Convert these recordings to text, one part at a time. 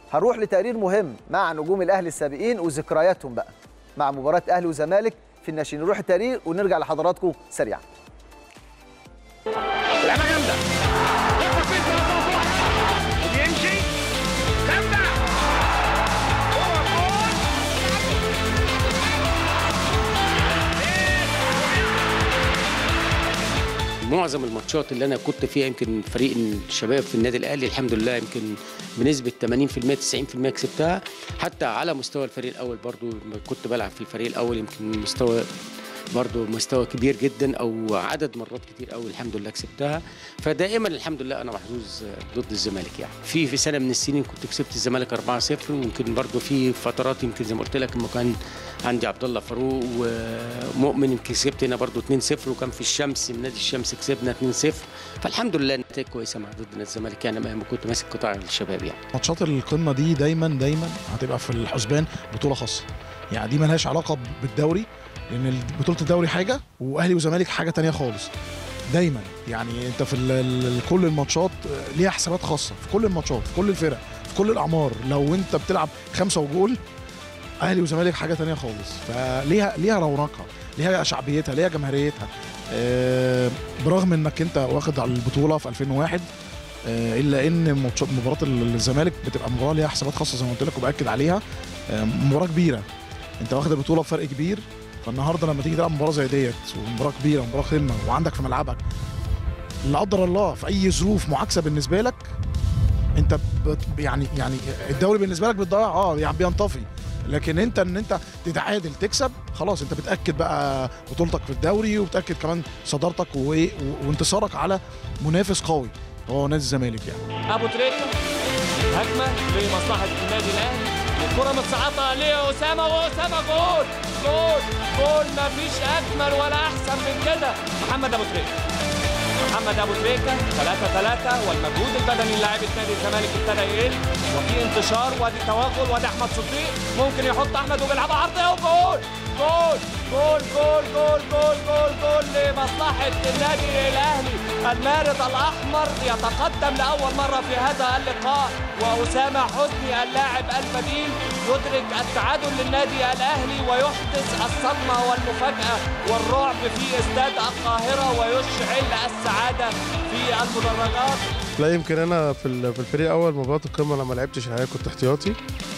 هنروح لتقرير مهم مع نجوم الاهلي السابقين وذكرياتهم بقى مع مباراه اهلي وزمالك في الناشئين نروح التقرير ونرجع لحضراتكم سريعا لعبه جامده ياخد فين 13 وبيمشي جامده كرة جول معظم الماتشات اللي انا كنت فيها يمكن فريق الشباب في النادي الاهلي الحمد لله يمكن بنسبه 80% 90% كسبتها حتى على مستوى الفريق الاول برضو لما كنت بلعب في الفريق الاول يمكن مستوى برضو مستوى كبير جدا او عدد مرات كتير قوي الحمد لله كسبتها فدائما الحمد لله انا محظوظ ضد الزمالك يعني في في سنه من السنين كنت كسبت الزمالك 4-0 ويمكن برضو في فترات يمكن زي ما قلت لك لما كان عندي عبد الله فاروق ومؤمن يمكن كسبت هنا برضو 2-0 وكان في الشمس من نادي الشمس كسبنا 2-0 فالحمد لله النتائج كويسه مع ضد الزمالك يعني لما كنت ماسك قطاع الشباب يعني ماتشات القمه دي دايما دايما هتبقى في الحسبان بطوله خاصه يعني دي ملهاش علاقه بالدوري لان بطوله الدوري حاجه واهلي وزمالك حاجه تانية خالص دايما يعني انت في ال- ال- كل الماتشات ليها حسابات خاصه في كل الماتشات في كل الفرق في كل الاعمار لو انت بتلعب خمسه وجول اهلي وزمالك حاجه تانية خالص فليها ليها رونقها ليها شعبيتها ليها جماهيريتها آه، برغم انك انت واخد على البطوله في 2001 آه، الا ان ماتشات- مباراه الزمالك بتبقى مباراه ليها حسابات خاصه زي ما قلت لك وباكد عليها آه، مباراه كبيره انت واخد البطوله بفرق كبير فالنهارده لما تيجي تلعب مباراه زي ديت ومباراه كبيره ومباراه قمه وعندك في ملعبك لا قدر الله في اي ظروف معاكسه بالنسبه لك انت بت يعني يعني الدوري بالنسبه لك بتضيع اه يعني بينطفي لكن انت ان انت تتعادل تكسب خلاص انت بتاكد بقى بطولتك في الدوري وبتاكد كمان صدارتك وايه و- وانتصارك على منافس قوي هو نادي الزمالك يعني ابو تريكه هجمه لمصلحه النادي الاهلي الكره متصعطه لاسامه واسامه جول جول جول مفيش اجمل ولا احسن من كده محمد ابو تريكه محمد ابو تريكه 3 3 والمجهود البدني للاعب نادي الزمالك ابتدى يقل وفي انتشار وادي توغل وادي احمد صديق ممكن يحط احمد وبيلعبها عرضيه وجول جول جول جول جول جول جول جول لمصلحه النادي الاهلي المارد الاحمر يتقدم لاول مره في هذا اللقاء واسامه حسني اللاعب البديل يدرك التعادل للنادي الاهلي ويحدث الصدمه والمفاجاه والرعب في استاد القاهره ويشعل السعاده في المدرجات لا يمكن انا في ال- في الفريق الاول مباراه القمه لما لعبتش الحقيقه كنت احتياطي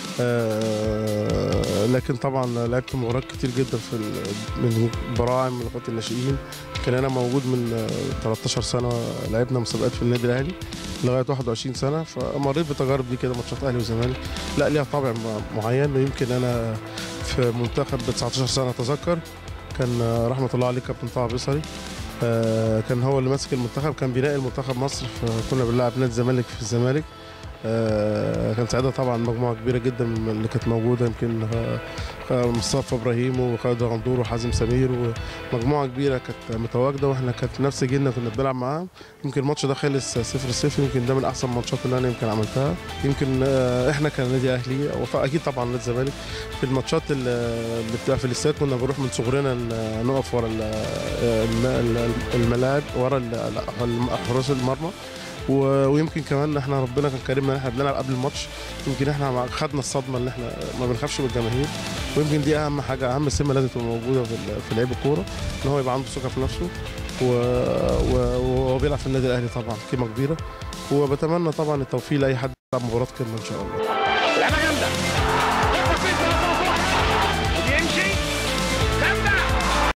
آه، لكن طبعا لعبت مباريات كتير جدا في ال- من براعم من لغايه الناشئين كان انا موجود من آه، 13 سنه لعبنا مسابقات في النادي الاهلي لغايه 21 سنه فمريت بتجارب دي كده ماتشات اهلي وزمالك لا ليها طابع م- معين ويمكن انا في منتخب ب 19 سنه اتذكر كان آه، رحمه الله عليه كابتن طه بيصري آه، كان هو اللي ماسك المنتخب كان بينقل منتخب مصر فكنا بنلعب نادي الزمالك في الزمالك آه، كان ساعتها طبعا مجموعه كبيره جدا من اللي كانت موجوده يمكن آه، آه، مصطفى ابراهيم وخالد غندور وحازم سمير ومجموعه كبيره كانت متواجده واحنا كانت نفس جيلنا كنا بنلعب معاهم يمكن الماتش ده خلص 0 0 يمكن ده من احسن الماتشات اللي انا يمكن عملتها يمكن آه، احنا كنادي اهلي واكيد طبعا نادي الزمالك في الماتشات اللي اللي بتبقى في الاستاد كنا بنروح من صغرنا ن- نقف ورا ال- الم- ال- الملاعب ورا ال- ال- حراس المرمى و- ويمكن كمان احنا ربنا كان كريمنا ان احنا بنلعب قبل الماتش يمكن احنا خدنا الصدمه ان احنا ما بنخافش من الجماهير ويمكن دي اهم حاجه اهم سمه لازم تبقى موجوده في ال- في لعيب الكوره ان هو يبقى عنده ثقه في نفسه و- و- وهو بيلعب في النادي الاهلي طبعا قيمه كبيره وبتمنى طبعا التوفيق لاي حد يلعب مباراه قمه ان شاء الله لعبه جامده